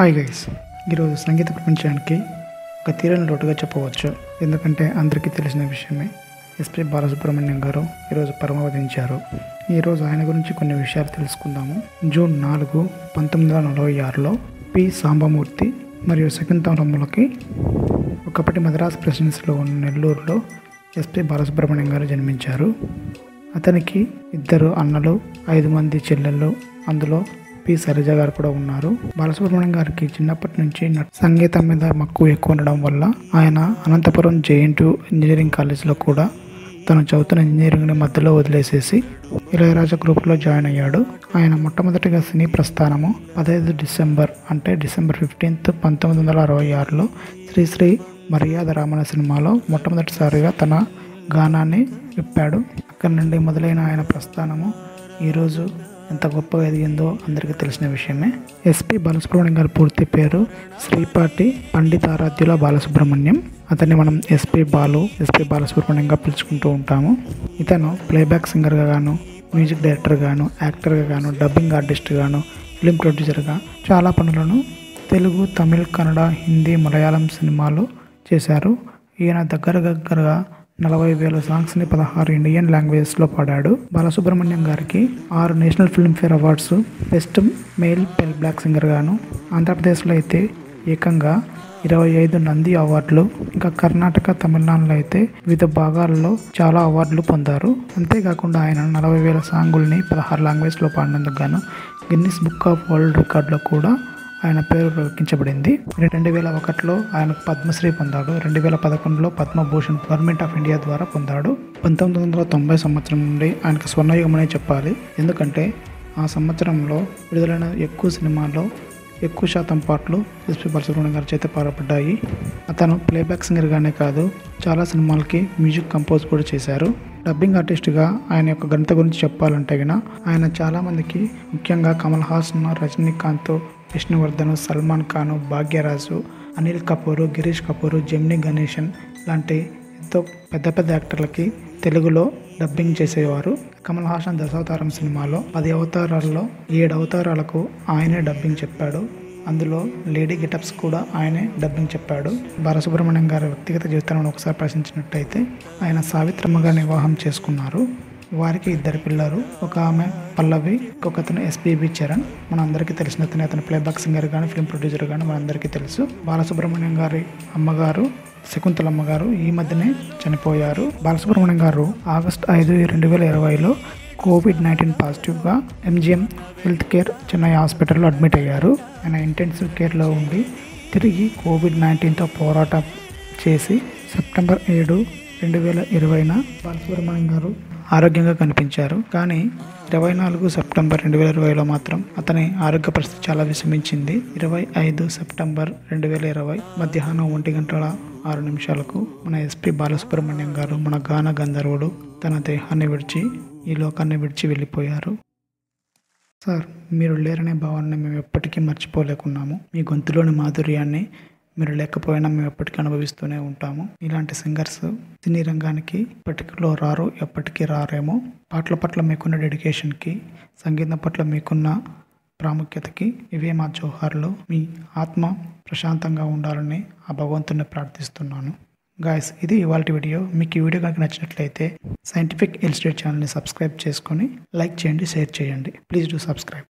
hi guys ఈరోజు సంగీత ప్రపంచానికి ఒక తీరని లోటుగా చెప్పవచ్చు ఎందుకంటే అందరికీ తెలిసిన విషయమే ఎస్పి బాలసుబ్రహ్మణ్యం గారు ఈరోజు పరమవదించారు ఈరోజు ఆయన గురించి కొన్ని విషయాలు తెలుసుకుందాము జూన్ నాలుగు పంతొమ్మిది వందల నలభై ఆరులో పి సాంబమూర్తి మరియు శకుంతలమ్మలకి ఒకప్పటి మద్రాస్ ప్రెసిడెన్సీలో ఉన్న నెల్లూరులో ఎస్పి బాలసుబ్రహ్మణ్యం గారు జన్మించారు అతనికి ఇద్దరు అన్నలు ఐదు మంది చెల్లెళ్ళు అందులో పి శైలజ గారు కూడా ఉన్నారు బాలసుబ్రహ్మణ్యం గారికి చిన్నప్పటి నుంచి నట్- సంగీతం మీద మక్కువ ఎక్కువ ఉండడం వల్ల ఆయన అనంతపురం జేఎన్టు ఇంజనీరింగ్ కాలేజీలో కూడా తను చదువుతున్న ఇంజనీరింగ్ని మధ్యలో వదిలేసేసి ఇళయరాజా గ్రూప్లో జాయిన్ అయ్యాడు ఆయన మొట్టమొదటిగా సినీ ప్రస్థానము పదహైదు డిసెంబర్ అంటే డిసెంబర్ ఫిఫ్టీన్త్ పంతొమ్మిది వందల అరవై ఆరులో శ్రీశ్రీ మర్యాద రామణ సినిమాలో మొట్టమొదటిసారిగా తన గానాన్ని విప్పాడు అక్కడి నుండి మొదలైన ఆయన ప్రస్థానము ఈరోజు ఎంత గొప్పగా ఎదిగిందో అందరికీ తెలిసిన విషయమే ఎస్పి బాలసుబ్రహ్మణ్యం గారి పూర్తి పేరు శ్రీపాటి పండితారాధ్యుల బాలసుబ్రహ్మణ్యం అతన్ని మనం ఎస్పి బాలు ఎస్పి బాలసుబ్రహ్మణ్యంగా పిలుచుకుంటూ ఉంటాము ఇతను ప్లేబ్యాక్ సింగర్గా గాను మ్యూజిక్ డైరెక్టర్ గాను యాక్టర్గా గాను డబ్బింగ్ ఆర్టిస్ట్ గాను ఫిలిం ప్రొడ్యూసర్గా చాలా పనులను తెలుగు తమిళ్ కన్నడ హిందీ మలయాళం సినిమాలు చేశారు ఈయన దగ్గర దగ్గరగా నలభై వేల సాంగ్స్ని పదహారు ఇండియన్ లాంగ్వేజెస్లో పాడాడు బాలసుబ్రహ్మణ్యం గారికి ఆరు national Filmfare awards best male playback singer గాను ఆంధ్రప్రదేశ్లో అయితే ఏకంగా ఇరవై ఐదు నంది అవార్డులు ఇంకా కర్ణాటక తమిళనాడులో అయితే వివిధ భాగాల్లో చాలా అవార్డులు పొందారు అంతేకాకుండా ఆయన నలభై వేల సాంగుల్ని పదహారు లాంగ్వేజ్లో పాడినందుకు గాను గిన్నిస్ బుక్ ఆఫ్ వరల్డ్ రికార్డులో కూడా ఆయన పేరు ప్రకటించబడింది రెండు వేల ఒకటిలో ఆయన పద్మశ్రీ పొందాడు రెండు వేల పదకొండులో పద్మభూషణ్ గవర్నమెంట్ ఆఫ్ ఇండియా ద్వారా పొందాడు పంతొమ్మిది వందల తొంభై సంవత్సరం నుండి ఆయనకు స్వర్ణయుగం అనే చెప్పాలి ఎందుకంటే ఆ సంవత్సరంలో విడుదలైన ఎక్కువ సినిమాల్లో ఎక్కువ శాతం పాటలు ఎస్పి బాలసుబ్రహ్మణ్యం గారి చేత పాడబడ్డాయి అతను ప్లేబ్యాక్ సింగర్గానే కాదు చాలా సినిమాలకి మ్యూజిక్ కంపోజ్ కూడా చేశారు డబ్బింగ్ ఆర్టిస్ట్గా ఆయన యొక్క ఘనత గురించి చెప్పాలంటే గిన ఆయన చాలామందికి ముఖ్యంగా కమల్ హాసన్ రజనీకాంత్ విష్ణువర్ధన్ సల్మాన్ ఖాన్ భాగ్యరాజు అనిల్ కపూర్ గిరీష్ కపూర్ జెమిని గణేశన్ లాంటి ఎంతో పెద్ద పెద్ద యాక్టర్లకి తెలుగులో డబ్బింగ్ చేసేవారు కమల్ హాసన్ దశావతారం సినిమాలో పది అవతారాల్లో ఏడు అవతారాలకు ఆయనే డబ్బింగ్ చెప్పాడు అందులో లేడీ గెటప్స్ కూడా ఆయనే డబ్బింగ్ చెప్పాడు బాలసుబ్రహ్మణ్యం గారి వ్యక్తిగత జీవితాలను ఒకసారి ప్రశ్నించినట్టయితే ఆయన సావిత్రమ్మగా వివాహం చేసుకున్నారు వారికి ఇద్దరు పిల్లలు ఒక ఆమె పల్లవి ఇంకొకతను ఎస్పీబి చరణ్ మన అందరికీ తెలిసిన అతను అతను ప్లేబ్యాక్ సింగర్ కానీ ఫిల్మ్ ప్రొడ్యూసర్ కానీ మనందరికీ తెలుసు బాలసుబ్రహ్మణ్యం గారి అమ్మగారు శకుంతలమ్మ గారు ఈ మధ్యనే చనిపోయారు బాలసుబ్రహ్మణ్యం గారు ఆగస్ట్ ఐదు రెండు వేల ఇరవైలో కోవిడ్ నైన్టీన్ పాజిటివ్గా ఎంజిఎం హెల్త్ కేర్ చెన్నై హాస్పిటల్లో అడ్మిట్ అయ్యారు ఆయన ఇంటెన్సివ్ కేర్లో ఉండి తిరిగి కోవిడ్ నైన్టీన్తో పోరాటం చేసి సెప్టెంబర్ ఏడు రెండు వేల ఇరవైన బాలసుబ్రహ్మణ్యం గారు ఆరోగ్యంగా కనిపించారు కానీ ఇరవై నాలుగు సెప్టెంబర్ రెండు వేల ఇరవైలో మాత్రం అతని ఆరోగ్య పరిస్థితి చాలా విషమించింది ఇరవై ఐదు సెప్టెంబర్ రెండు వేల ఇరవై మధ్యాహ్నం ఒంటి గంటల ఆరు నిమిషాలకు మన ఎస్పి బాలసుబ్రహ్మణ్యం గారు మన గాన గంధర్వుడు తన దేహాన్ని విడిచి ఈ లోకాన్ని విడిచి వెళ్ళిపోయారు సార్ మీరు లేరనే భావాన్ని మేము ఎప్పటికీ మర్చిపోలేకున్నాము మీ గొంతులోని మాధుర్యాన్ని మీరు లేకపోయినా మేము ఎప్పటికీ అనుభవిస్తూనే ఉంటాము ఇలాంటి సింగర్స్ సినీ రంగానికి ఇప్పటికిలో రారు ఎప్పటికీ రారేమో పాటల పట్ల మీకున్న డెడికేషన్కి సంగీతం పట్ల మీకున్న ప్రాముఖ్యతకి ఇవే మా జోహార్లు మీ ఆత్మ ప్రశాంతంగా ఉండాలని ఆ భగవంతుని ప్రార్థిస్తున్నాను గాయస్ ఇది ఇవాళ వీడియో మీకు ఈ వీడియో కనుక నచ్చినట్లయితే సైంటిఫిక్ ఇల్స్ట్రేట్ ఛానల్ని సబ్స్క్రైబ్ చేసుకొని లైక్ చేయండి షేర్ చేయండి ప్లీజ్ డూ సబ్స్క్రైబ్